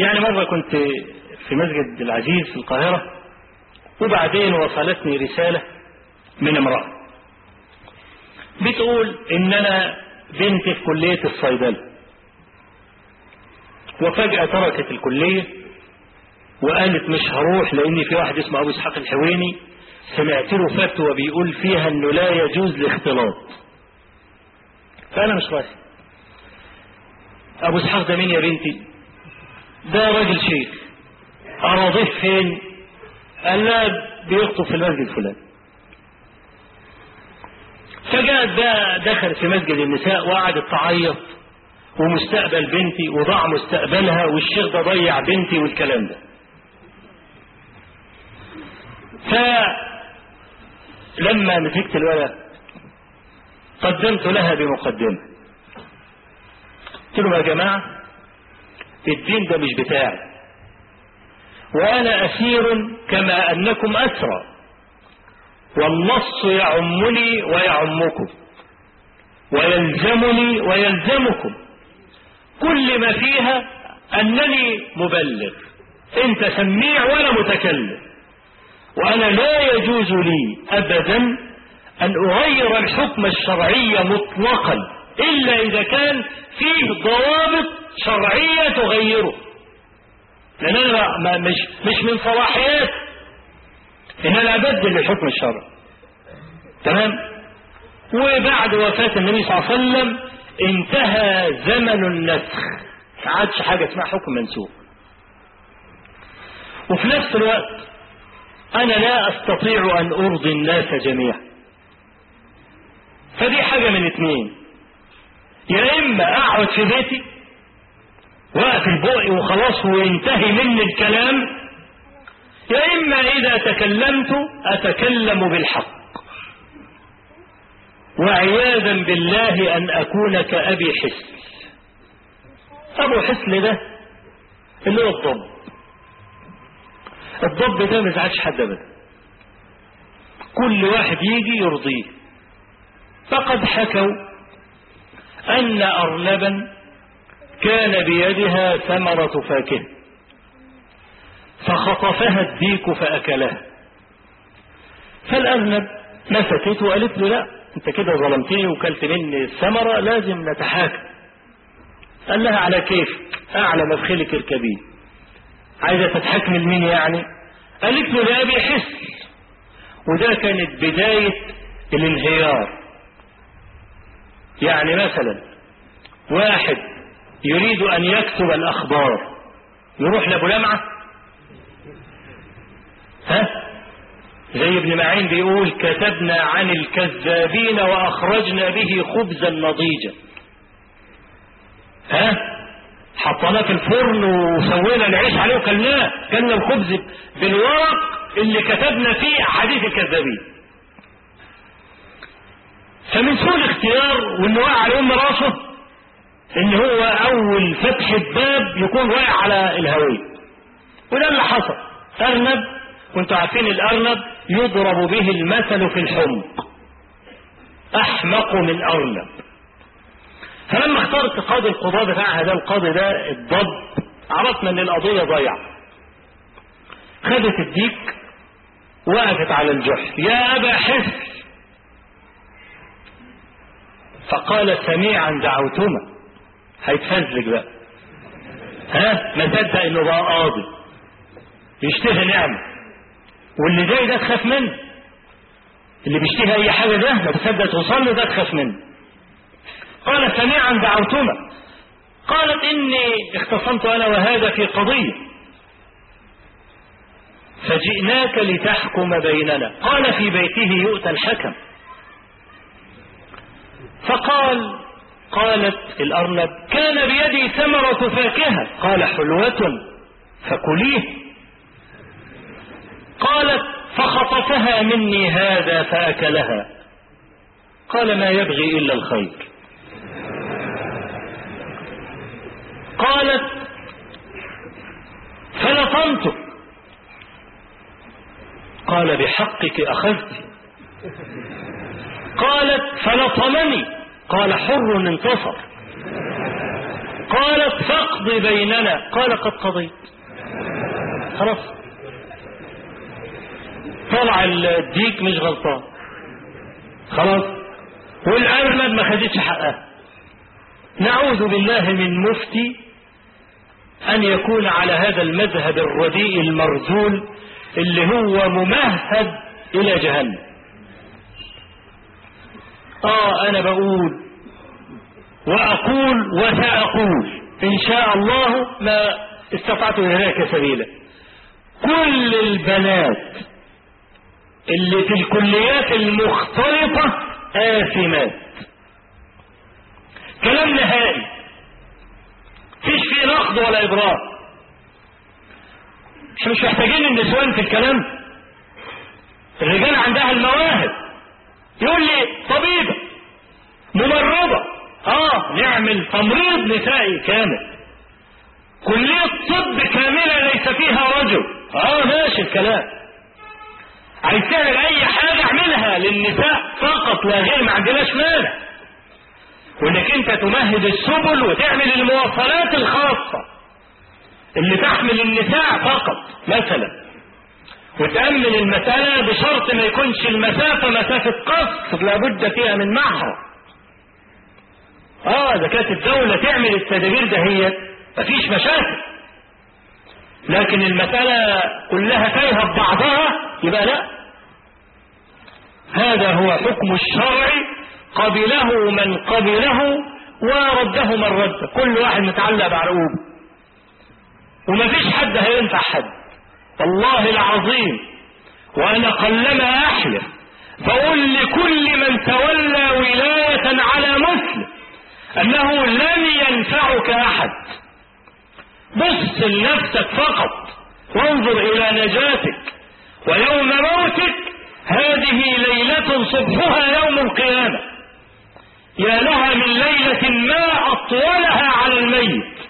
يعني مرة كنت في مسجد العزيز في القاهرة وبعدين وصلتني رسالة من امرأة بتقول ان انا بنتي في كلية الصيدلة وفجأة تركت الكلية وقالت مش هروح لان في واحد اسمه ابو اسحاق الحويني سمعت له فتوى بيقول فيها انه لا يجوز الاختلاط فانا مش رايح ابو اسحاق ده مين يا بنتي ده راجل شيخ اراضيه فين قال لا بيخطب في المسجد الفلاني فجاءت ده دخلت في مسجد النساء وقعدت تعيط ومستقبل بنتي وضاع مستقبلها والشيخ ده ضيع بنتي والكلام ده فلما مسكت الولد قدمت لها بمقدمة قلت لهم يا جماعة الدين ده مش بتاعي وأنا أسير كما أنكم أسرى والنص يعمني ويعمكم ويلزمني ويلزمكم كل ما فيها أنني مبلغ أنت سميع وأنا متكلم وأنا لا يجوز لي أبدا أن أغير الحكم الشرعي مطلقا إلا إذا كان فيه ضوابط شرعية تغيره لأن أنا ما مش, مش من صلاحيات إن أنا أبدل الحكم الشرعي تمام وبعد وفاة النبي صلى الله عليه وسلم انتهى زمن النسخ ما عادش حاجة اسمها حكم منسوخ وفي نفس الوقت أنا لا أستطيع أن أرضي الناس جميعا فدي حاجة من اتنين يا إما أقعد في بيتي وأقفل بقي وخلاص وينتهي مني الكلام يا إما إذا تكلمت أتكلم بالحق وعياذا بالله أن أكون كأبي حسن أبو حسن ده اللي هو الضب الضب ده ما يزعلش حد أبدا كل واحد يجي يرضيه فقد حكوا أن أرنبا كان بيدها ثمرة فاكهة فخطفها الديك فأكلها فالأرنب مسكت وقالت له لا انت كده ظلمتني وكلت مني الثمرة لازم نتحاكم قال لها على كيفك أعلى مدخلك اركبيه عايزة تتحكم لمين يعني قالت له لأبي حس وده كانت بداية الانهيار يعني مثلا واحد يريد أن يكتب الأخبار يروح لأبو لمعة ها زي ابن معين بيقول كتبنا عن الكذابين وأخرجنا به خبزا نضيجا ها حطيناه في الفرن وسوينا العيش عليه وكلناه كلنا الخبز بالورق اللي كتبنا فيه أحاديث الكذابين فمن سوء الاختيار وانه واقع على ام راسه ان هو اول فتح باب يكون واقع على الهوية وده اللي حصل ارنب وانتوا عارفين الارنب يضرب به المثل في الحمق احمق من ارنب فلما اخترت قاضي القضاء بتاع هذا القاضي ده الضب عرفنا ان القضية ضيعة خدت الديك وقفت على الجحر يا ابا حس فقال سميعا دعوتما هيتفزلك بقى ها ما صدق انه بقى قاضي يشتهي نعمه واللي جاي ده تخاف منه اللي بيشتهي اي حاجه ده ما تصدق توصل له ده تخاف منه قال سميعا دعوتما قالت اني اختصمت انا وهذا في قضيه فجئناك لتحكم بيننا قال في بيته يؤتى الحكم فقال قالت الأرنب كان بيدي ثمرة فاكهة قال حلوة فكليه قالت فخطفها مني هذا فأكلها قال ما يبغي إلا الخير قالت فلطمته قال بحقك أخذت قالت فلطمني قال حر انتصر قالت فاقض بيننا قال قد قضيت خلاص طلع الديك مش غلطان خلاص والأرنب ما خدتش حقها نعوذ بالله من مفتي أن يكون على هذا المذهب الرديء المرذول اللي هو ممهد إلى جهنم آه أنا بقول وأقول وسأقول إن شاء الله ما استطعت إليك سبيلا كل البنات اللي في الكليات المختلطة آثمات كلام نهائي فيش فيه نقد ولا إبراء مش مش محتاجين النسوان في الكلام الرجال عندها المواهب يقول لي طبيبة ممرضة اه نعمل تمريض نسائي كامل كلية طب كاملة ليس فيها رجل اه ماشي الكلام عايز تعمل اي حاجة اعملها للنساء فقط لا غير ما عندناش مانع وانك انت تمهد السبل وتعمل المواصلات الخاصة اللي تحمل النساء فقط مثلا وتأمن المسألة بشرط ما يكونش المسافة مسافة قصر لابد فيها من محرم اه اذا كانت الدولة تعمل التدابير دهيت مفيش مشاكل لكن المسألة كلها تايهة ببعضها يبقى لا هذا هو حكم الشرع قبله من قبله ورده من رد كل واحد متعلق بعرقوبه ومفيش حد هينفع حد والله العظيم وانا قلما احلف بقول لكل من تولى ولاية على مسلم انه لن ينفعك احد بص لنفسك فقط وانظر الى نجاتك ويوم موتك هذه ليلة صبحها يوم القيامة يا لها من ليلة ما أطولها على الميت